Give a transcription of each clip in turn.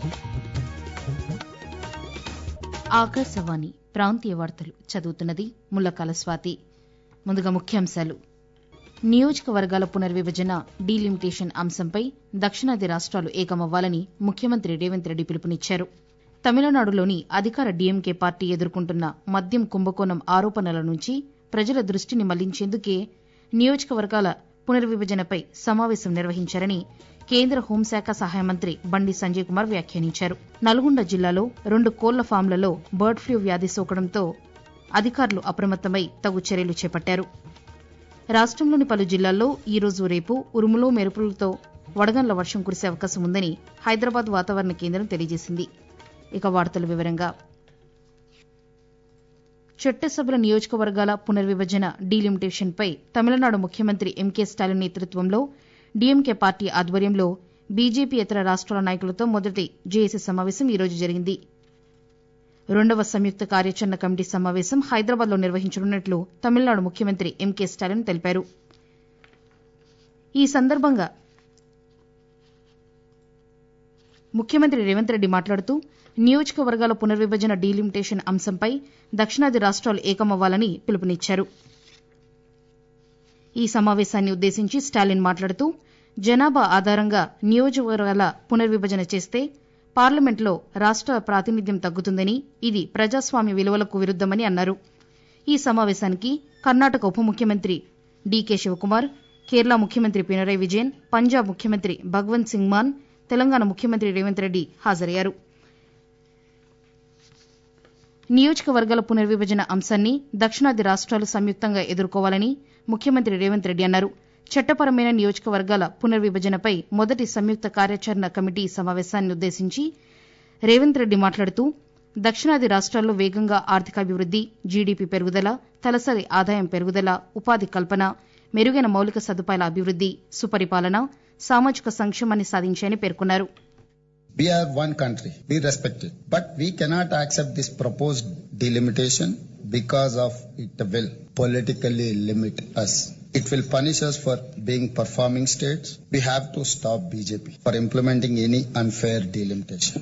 ఆకాశవాణి ప్రాంతీయ వార్తలు చదువుతున్నది ముల్లకాల స్వాతి ముందుగా ముఖ్యాంశాలు నియోజకవర్గాల పునర్విభజన డీలిమిటేషన్ అంశంపై దక్షిణాది రాష్ట్రాలు ఏకమవ్వాలని ముఖ్యమంత్రి రేవంత్ రెడ్డి పిలుపునిచ్చారు తమిళనాడులోని అధికార డీఎంకే పార్టీ ఎదుర్కొంటున్న మద్యం కుంభకోణం ఆరోపణల నుంచి ప్రజల దృష్టిని మళ్లించేందుకే నియోజకవర్గాల పునర్విభజనపై సమావేశం నిర్వహించారని కేంద్ర హోంశాఖ సహాయ మంత్రి బండి సంజయ్ కుమార్ వ్యాఖ్యానించారు నల్గొండ జిల్లాలో రెండు కోళ్ల ఫామ్లలో బర్డ్ ఫ్లూ వ్యాధి సోకడంతో అధికారులు అప్రమత్తమై తగు చర్యలు చేపట్టారు రాష్టంలోని పలు జిల్లాల్లో ఈ రోజు రేపు ఉరుములు మెరుపులతో వడగండ్ల వర్షం కురిసే అవకాశం ఉందని హైదరాబాద్ వాతావరణ కేంద్రం తెలియజేసింది ఇక వార్తల వివరంగా చట్టసభల నియోజకవర్గాల పునర్విభజన డీలిమిటేషన్పై తమిళనాడు ముఖ్యమంత్రి ఎంకే స్టాలిన్ నేతృత్వంలో డీఎంకే పార్టీ ఆధ్వర్యంలో బీజేపీ ఇతర రాష్ట్రాల నాయకులతో మొదటి జేఏసీ సమావేశం ఈ రోజు జరిగింది రెండవ సంయుక్త కార్యాచరణ కమిటీ సమావేశం హైదరాబాద్లో నిర్వహించనున్నట్లు తమిళనాడు ముఖ్యమంత్రి ఎంకే స్టాలిన్ తెలిపారు ఈ సందర్భంగా ముఖ్యమంత్రి రేవంత్ రెడ్డి మాట్లాడుతూ నియోజకవర్గాల పునర్విభజన డీలిమిటేషన్ అంశంపై దక్షిణాది రాష్ట్రాలు ఏకమవ్వాలని పిలుపునిచ్చారు ఈ సమావేశాన్ని ఉద్దేశించి స్టాలిన్ మాట్లాడుతూ జనాభా ఆధారంగా నియోజకవర్గాల పునర్విభజన చేస్తే పార్లమెంట్లో రాష్ట్ర ప్రాతినిధ్యం తగ్గుతుందని ఇది ప్రజాస్వామ్య విలువలకు విరుద్దమని అన్నారు ఈ సమావేశానికి కర్ణాటక ఉప ముఖ్యమంత్రి డీకే శివకుమార్ కేరళ ముఖ్యమంత్రి పినరయ్ విజయన్ పంజాబ్ ముఖ్యమంత్రి భగవంత్ సింగ్ మాన్ తెలంగాణ ముఖ్యమంత్రి రేవంత్ రెడ్డి హాజరయ్యారు నియోజకవర్గాల పునర్విభజన అంశాన్ని దక్షిణాది రాష్ట్రాలు సంయుక్తంగా ఎదుర్కోవాలని ముఖ్యమంత్రి రేవంత్ రెడ్డి అన్నారు చట్టపరమైన నియోజకవర్గాల పునర్విభజనపై మొదటి సంయుక్త కార్యాచరణ కమిటీ సమావేశాన్ని ఉద్దేశించి రేవంత్ రెడ్డి మాట్లాడుతూ దక్షిణాది రాష్ట్రాల్లో వేగంగా ఆర్థికాభివృద్ది జీడీపీ పెరుగుదల తలసరి ఆదాయం పెరుగుదల ఉపాధి కల్పన మెరుగైన మౌలిక సదుపాయాల అభివృద్ది సుపరిపాలన సామాజిక సంక్షేమాన్ని సాధించాయని పేర్కొన్నారు We are one country, be respected. But we cannot accept this proposed delimitation because of it will politically limit us. It will punish us for being performing states. We have to stop BJP for implementing any unfair delimitation.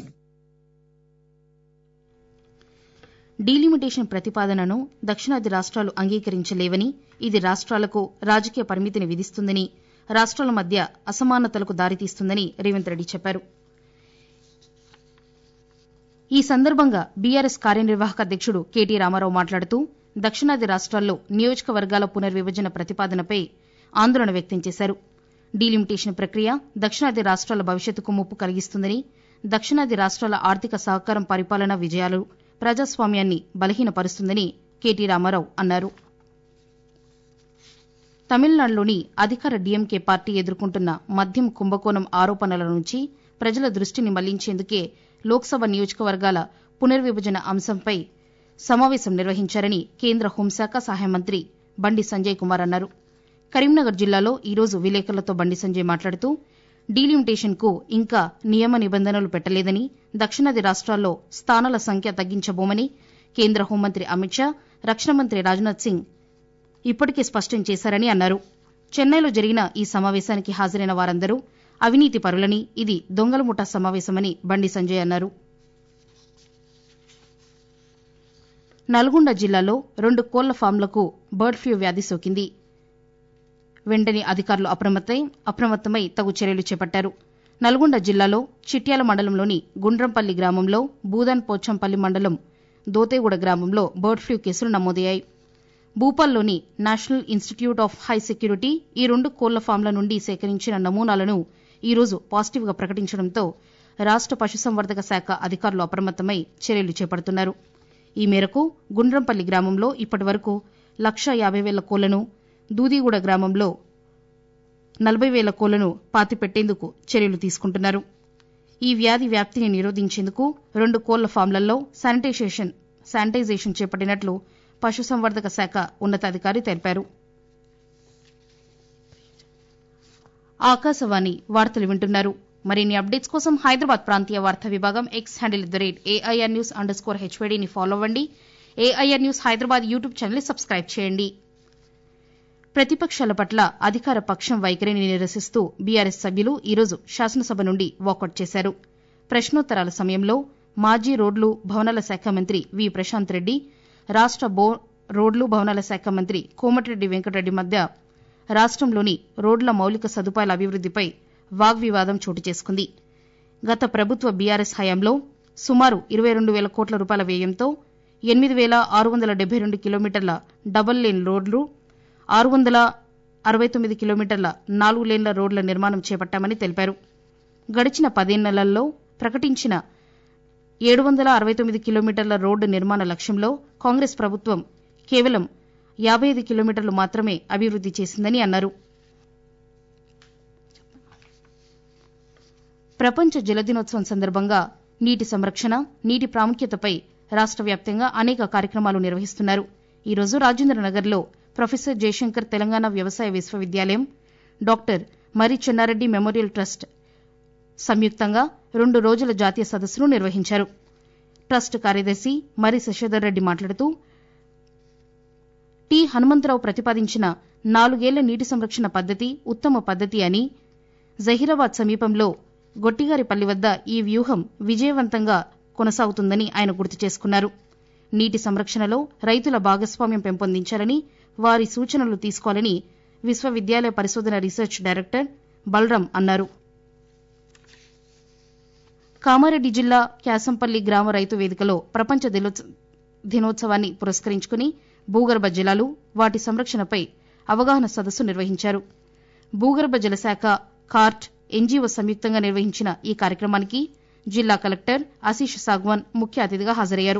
Delimitation ప్రతిపాదనను దక్షిణాది రాష్ట్రాలు అంగీకరించలేవని ఇది రాష్ట్రాలకు రాజకీయ పరిమితిని విధిస్తుందని రాష్ట్రాల మధ్య అసమానతలకు దారితీస్తుందని రేవంత్ రెడ్డి చెప్పారు ఈ సందర్భంగా బీఆర్ఎస్ కార్యనిర్వాహక అధ్యక్షుడు కేటీ రామారావు మాట్లాడుతూ దక్షిణాది రాష్ట్రాల్లో నియోజకవర్గాల పునర్విభజన ప్రతిపాదనపై ఆందోళన వ్యక్తం చేశారు డీలిమిటేషన్ ప్రక్రియ దక్షిణాది రాష్ట్రాల భవిష్యత్తుకు ముప్పు కలిగిస్తుందని దక్షిణాది రాష్ట్రాల ఆర్థిక సహకారం పరిపాలన విజయాలు ప్రజాస్వామ్యాన్ని బలహీనపరుస్తుందని కేటీ రామారావు అన్నారు తమిళనాడులోని అధికార డీఎంకే పార్టీ ఎదుర్కొంటున్న మద్యం కుంభకోణం ఆరోపణల నుంచి ప్రజల దృష్టిని మళ్లించేందుకే లోక్సభ నియోజకవర్గాల పునర్విభజన అంశంపై సమావేశం నిర్వహించారని కేంద్ర హోంశాఖ సహాయ మంత్రి బండి సంజయ్ కుమార్ అన్నారు కరీంనగర్ జిల్లాలో ఈరోజు విలేకరులతో బండి సంజయ్ మాట్లాడుతూ డీలిమిటేషన్కు ఇంకా నియమ నిబంధనలు పెట్టలేదని దక్షిణాది రాష్ట్రాల్లో స్థానాల సంఖ్య తగ్గించబోమని కేంద్ర హోంమంత్రి అమిత్ షా రక్షణ మంత్రి రాజ్నాథ్ సింగ్ ఇప్పటికే స్పష్టం చేశారని అన్నారు చెన్నైలో జరిగిన ఈ సమావేశానికి హాజరైన వారందరూ అవినీతి పరులని ఇది దొంగల ముఠా సమావేశమని బండి సంజయ్ అన్నారు నల్గొండ జిల్లాలో రెండు కోళ్ల ఫామ్లకు బర్డ్ ఫ్లూ వ్యాధి సోకింది వెంటనే అధికారులు అప్రమత్తై అప్రమత్తమై తగు చర్యలు చేపట్టారు నల్గొండ జిల్లాలో చిట్యాల మండలంలోని గుండ్రంపల్లి గ్రామంలో బూదాన్ పోచంపల్లి మండలం దోతేగూడ గ్రామంలో బర్డ్ ఫ్లూ కేసులు నమోదయ్యాయి భూపాల్లోని national institute of high security ఈ రెండు కోళ్ల ఫామ్ల నుండి సేకరించిన నమూనాలను ఈ రోజు పాజిటివ్గా ప్రకటించడంతో రాష్ట పశుసంవర్ధక శాఖ అధికారులు అప్రమత్తమై చర్యలు చేపడుతున్నారు ఈ మేరకు గుండ్రంపల్లి గ్రామంలో ఇప్పటి వరకు లక్ష యాభై వేల కోళ్లను దూదిగూడ గ్రామంలో నలభై వేల కోళ్లను పాతిపెట్టేందుకు చర్యలు తీసుకుంటున్నారు ఈ వ్యాధి వ్యాప్తిని నిరోధించేందుకు రెండు కోళ్ల ఫామ్లలో శానిటైజేషన్ శానిటైజేషన్ చేపట్టినట్లు పశుసంవర్ధక శాఖ ఉన్నతాధికారి తెలిపారు ఆకాశవాణి వార్తలు వింటున్నారు మరిన్ని అప్డేట్స్ కోసం హైదరాబాద్ ప్రాంతీయ వార్తా విభాగం X handle the rate AIR news under score హెచ్వైడీని ఫాలో అవ్వండి AIR news Hyderabad YouTube channel subscribe చేయండి ప్రతిపక్షాల పట్ల అధికార పక్షం వైఖరిని నిరసిస్తూ బీఆర్ఎస్ సభ్యులు ఈరోజు శాసనసభ నుండి వాకౌట్ చేశారు ప్రశ్నోత్తరాల సమయంలో మాజీ రోడ్లు భవనాల శాఖ మంత్రి వి ప్రశాంత్ రెడ్డి రాష్ట బో రోడ్లు భవనాల శాఖ మంత్రి కోమటిరెడ్డి వెంకటరెడ్డి మధ్య రాష్టంలోని రోడ్ల మౌలిక సదుపాయాల అభివృద్దిపై వాగ్వివాదం చోటు చేసుకుంది గత ప్రభుత్వ బీఆర్ఎస్ హయాంలో సుమారు ఇరవై రెండు వేల కోట్ల రూపాయల వ్యయంతో ఎనిమిది వేల ఆరు వందల డెబ్బై రెండు కిలోమీటర్ల డబుల్ లేన్ రోడ్లు ఆరు వందల అరవై తొమ్మిది కిలోమీటర్ల నాలుగు లేన్ల రోడ్ల నిర్మాణం చేపట్టామని తెలిపారు గడిచిన పదేళ్లలో ప్రకటించిన ఏడు వందల అరవై తొమ్మిది కిలోమీటర్ల రోడ్డు నిర్మాణ లక్ష్యంలో కాంగ్రెస్ ప్రభుత్వం కేవలం యాబై ఐదు కిలోమీటర్లు మాత్రమే అభివృద్ది చేసిందని అన్నారు ప్రపంచ జల దినోత్సవం సందర్భంగా నీటి సంరక్షణ నీటి ప్రాముఖ్యతపై రాష్ట వ్యాప్తంగా అనేక కార్యక్రమాలు నిర్వహిస్తున్నారు ఈ రోజు రాజేంద్రనగర్లో ప్రొఫెసర్ జయశంకర్ తెలంగాణ వ్యవసాయ విశ్వవిద్యాలయం డాక్టర్ మరి చెన్నారెడ్డి మెమోరియల్ ట్రస్ట్ సంయుక్తంగా రెండు రోజుల జాతీయ సదస్సును నిర్వహించారు ట్రస్ట్ కార్యదర్శి మరి శశిధర్ రెడ్డి మాట్లాడుతూ టి హనుమంతరావు ప్రతిపాదించిన నాలుగేళ్ల నీటి సంరక్షణ పద్దతి ఉత్తమ పద్దతి అని జహీరాబాద్ సమీపంలో గొట్టిగారిపల్లి వద్ద ఈ వ్యూహం విజయవంతంగా కొనసాగుతుందని ఆయన గుర్తు చేసుకున్నారు నీటి సంరక్షణలో రైతుల భాగస్వామ్యం పెంపొందించాలని వారి సూచనలు తీసుకోవాలని విశ్వవిద్యాలయ పరిశోధన రీసెర్చ్ డైరెక్టర్ బలరాం అన్నారు కామారెడ్డి జిల్లా క్యాసంపల్లి గ్రామ రైతు వేదికలో ప్రపంచ దినోత్సవాన్ని పురస్కరించుకుని భూగర్భ జలాలు వాటి సంరక్షణపై అవగాహన సదస్సు నిర్వహించారు భూగర్భ జలశాఖ కార్ట్ ఎన్జీఓ సంయుక్తంగా నిర్వహించిన ఈ కార్యక్రమానికి జిల్లా కలెక్టర్ ఆశీష్ సాగ్వాన్ ముఖ్య అతిథిగా హాజరయ్యారు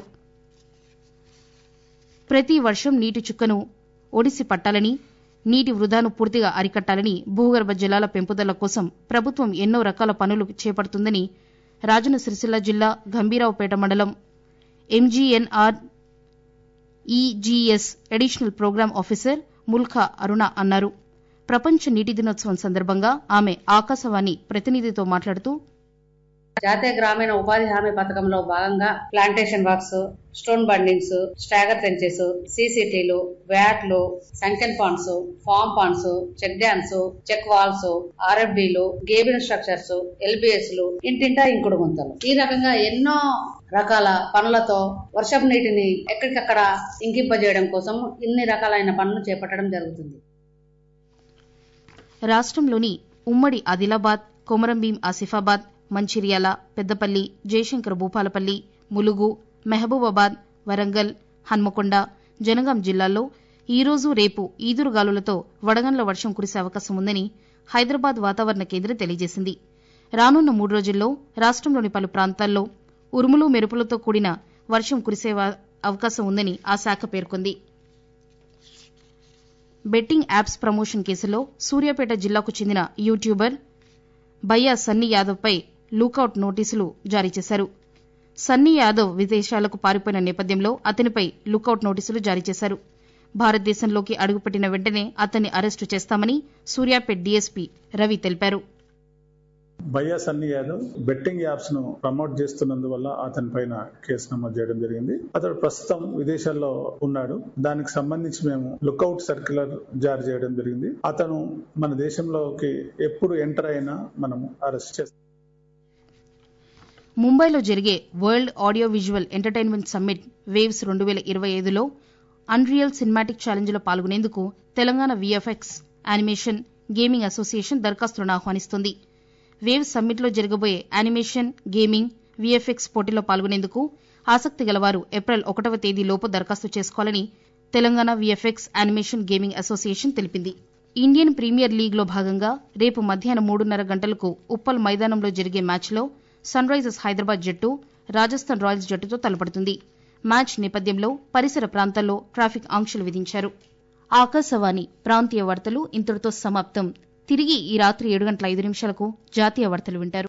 ప్రతి వర్షం నీటి చుక్కను ఒడిసి పట్టాలని నీటి వృధాను పూర్తిగా అరికట్టాలని భూగర్భ జలాల పెంపుదల కోసం ప్రభుత్వం ఎన్నో రకాల పనులు చేపడుతుందని రాజన్న సిరిసిల్ల జిల్లా గంభీరావుపేట మండలం MGNR EGS additional program officer Mulkha Aruna అన్నారు ప్రపంచ నీటి దినోత్సవం సందర్భంగా ఆమె ఆకాశవాణి ప్రతినిధితో మాట్లాడుతూ జాతీయ గ్రామీణ ఉపాధి హామీ పథకంలో భాగంగా plantation works stone bundings stagger trenches సీసీటీలు వ్యాట్లు sunken ponds farm ponds check dams check walls ఆర్ఎఫ్డీలు గేబిన్ స్ట్రక్చర్స్ ఎల్బిఎస్ లు ఇంటింటా ఇంకుడు గుంతలు ఈ రకంగా ఎన్నో రకాల పనులతో వర్షపు నీటిని ఎక్కడికక్కడ ఇంకింపజేయడం కోసం ఇన్ని రకాలైన పనులు చేపట్టడం జరుగుతుంది రాష్ట్రంలోని ఉమ్మడి ఆదిలాబాద్ కొమరంభీం ఆసిఫాబాద్ మంచిర్యాల పెద్దపల్లి జయశంకర్ భూపాలపల్లి ములుగు మహబూబాబాద్ వరంగల్ హన్మకొండ జనగాం జిల్లాల్లో ఈ రోజు రేపు ఈదురుగాలులతో వడగండ్ల వర్షం కురిసే అవకాశం ఉందని హైదరాబాద్ వాతావరణ కేంద్రం తెలియజేసింది రానున్న మూడు రోజుల్లో రాష్ట్రంలోని పలు ప్రాంతాల్లో ఉరుములు మెరుపులతో కూడిన వర్షం కురిసే అవకాశం ఉందని ఆ శాఖ పేర్కొంది బెట్టింగ్ యాప్స్ ప్రమోషన్ కేసులో సూర్యాపేట జిల్లాకు చెందిన యూట్యూబర్ బయ్యా సన్నీ యాదవ్పై లూకౌట్ నోటీసులు జారీ చేశారు సన్నీ యాదవ్ విదేశాలకు పారిపోయిన నేపథ్యంలో అతనిపై లుకౌట్ నోటీసులు జారీ చేశారు భారతదేశంలోకి అడుగుపెట్టిన వెంటనే అతన్ని అరెస్టు చేస్తామని సూర్యాపేట్ డీఎస్పీ రవి తెలిపారు భయ్యా సన్నీ యాదవ్ బెట్టింగ్ యాప్స్ ను ప్రమోట్ చేస్తున్నందువల్ల అతని పైన కేసు నమోదు చేయడం జరిగింది అతడు ప్రస్తుతం విదేశాల్లో ఉన్నాడు దానికి సంబంధించి మేము లుకౌట్ సర్క్యులర్ జారీ చేయడం జరిగింది అతను మన దేశంలోకి ఎప్పుడు ఎంటర్ అయినా మనము అరెస్ట్ చేస్తాం ముంబైలో జరిగే world audio visual entertainment summit waves రెండు వేల ఇరవై ఐదులో అన్రియల్ సినిమాటిక్ ఛాలెంజ్లో పాల్గొనేందుకు Telangana VFX animation gaming association దరఖాస్తులను ఆహ్వానిస్తోంది వేవ్ సమ్మిట్లో జరగబోయే యానిమేషన్ గేమింగ్ వీఎఫ్ఎక్స్ పోటీలో పాల్గొనేందుకు ఆసక్తి గలవారు ఏప్రిల్ ఒకటవ తేదీలోపు దరఖాస్తు చేసుకోవాలని Telangana VFX animation gaming association తెలిపింది ఇండియన్ ప్రీమియర్ లీగ్లో భాగంగా రేపు మధ్యాహ్నం మూడున్నర గంటలకు ఉప్పల్ మైదానంలో జరిగే మ్యాచ్లో సన్ రైజర్స్ హైదరాబాద్ జట్టు రాజస్థాన్ రాయల్స్ జట్టుతో తలపడుతుంది మ్యాచ్ నేపథ్యంలో పరిసర ప్రాంతాల్లో ట్రాఫిక్ ఆంక్షలు విధించారు ఆకాశవాణి ప్రాంతీయ వార్తలు ఇంతటితో సమాప్తం తిరిగి ఈ రాత్రి ఏడు గంటల ఐదు నిమిషాలకు జాతీయ వార్తలు వింటారు